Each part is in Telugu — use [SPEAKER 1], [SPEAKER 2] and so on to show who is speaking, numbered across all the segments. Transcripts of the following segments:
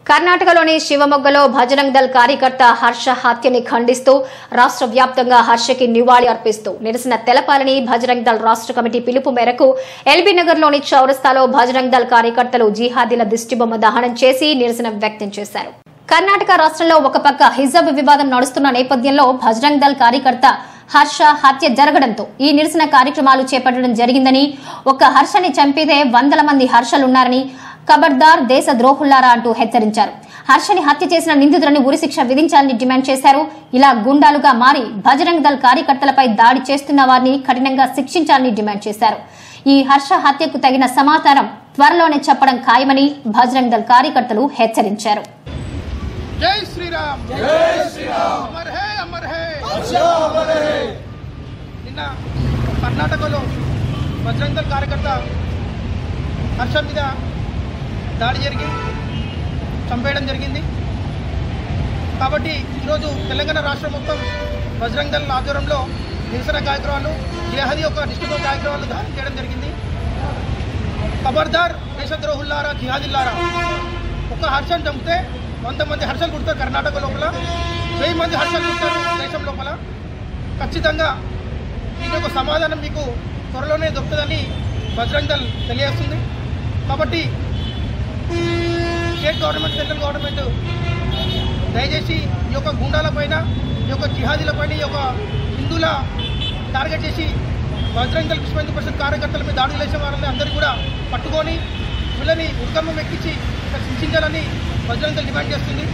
[SPEAKER 1] కర్ణాటకలోని శివమొగ్గలో బజరంగ్ దళ్ కార్యకర్త హర్ష హత్యని ఖండిస్తూ రాష్ట్ర వ్యాప్తంగా హర్షకి నివాళి అర్పిస్తూ నిరసన తెలపాలని బజరంగ్ దళ్ రాష్ట్ర కమిటీ పిలుపు మేరకు ఎల్బీ నగర్లోని చౌరస్తాలో బజరంగ్ దళ్ కార్యకర్తలు జిహాదీల దిష్టిబొమ్మ దహనం చేసి నిరసన వ్యక్తం చేశారు కర్ణాటక రాష్ట్రంలో ఒక పక్క హిజబ్ వివాదం నడుస్తున్న నేపథ్యంలో బజరంగ్ దళ్ కార్యకర్త హర్ష హత్య జరగడంతో ఈ నిరసన కార్యక్రమాలు చేపట్టడం జరిగిందని ఒక హర్షని చంపితే వందల మంది హర్షలున్నారని ఖబర్దార్ దేశ ద్రోహుల్లారా అంటూ హెచ్చరించారు హర్షని హత్య చేసిన నిందితులను ఉరిశిక్ష విధించాలని డిమాండ్ చేశారు ఇలా గుండాలుగా మారి బజరంగ్ దళ్ కార్యకర్తలపై దాడి చేస్తున్న వారిని కఠినంగా శిక్షించాలని డిమాండ్ చేశారు ఈ హర్ష హత్యకు తగిన సమాచారం త్వరలోనే చెప్పడం ఖాయమని బజరంగ్ దళ్ కార్యకర్తలు హెచ్చరించారు
[SPEAKER 2] జై శ్రీరామ్ జై శ్రీరామ్ అమర్ హే అమర్ హే నిన్న కర్ణాటకలో బజరంగ్ దళ్ కార్యకర్త హర్ష మీద దాడి జరిగి చంపేయడం జరిగింది కాబట్టి ఈరోజు తెలంగాణ రాష్ట్రం మొత్తం బజరంగ్ దళ్ ఆధ్వర్యంలో నిరసన కార్యక్రమాలు జేహది ఒక డిస్ట్రిక్ట్ కార్యక్రమాలు దాడి చేయడం జరిగింది ఖబర్దార్ దేశద్రోహుల్లారా జిహాదిల్లారా ఒక హర్షం చంపితే వంద మంది హర్షలు పుడతారు కర్ణాటక లోపల వెయ్యి మంది హర్షలు పుడతారు దేశం లోపల ఖచ్చితంగా దీని ఒక సమాధానం మీకు త్వరలోనే దొరుకుతుందని బజరంగ్ దళ్ తెలియజేస్తుంది కాబట్టి స్టేట్ గవర్నమెంట్ సెంట్రల్ గవర్నమెంట్ దయచేసి ఈ యొక్క గుండాల పైన ఈ యొక్క జిహాదీల పైన ఈ యొక్క హిందువుల టార్గెట్ చేసి బజరంగ్ దళ్ విశ్వ హిందూ పరిషత్ కార్యకర్తల మీద దాడులు చేసే వాళ్ళని అందరూ కూడా పట్టుకొని వీళ్ళని ఉద్యమం ఎక్కించి ఇక్కడ శిక్షించాలని బజరంగ్ దళ్ డిమాండ్ చేస్తుంది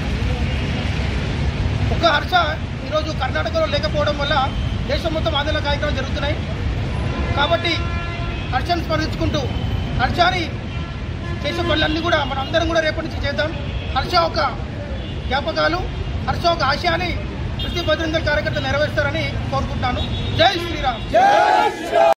[SPEAKER 2] ఒక్క హర్ష ఈరోజు కర్ణాటకలో లేకపోవడం వల్ల దేశం మొత్తం ఆందోళన కార్యక్రమాలు జరుగుతున్నాయి కాబట్టి హర్షను స్మరించుకుంటూ హర్షాని చేసే పనులన్నీ కూడా మనం అందరం కూడా రేపటి నుంచి చేద్దాం హర్ష ఒక జ్ఞాపకాలు హర్ష ఒక ఆశయాన్ని ప్రతి భద్రంగల్ కార్యకర్త నెరవేరుస్తారని కోరుకుంటున్నాను జై శ్రీరామ్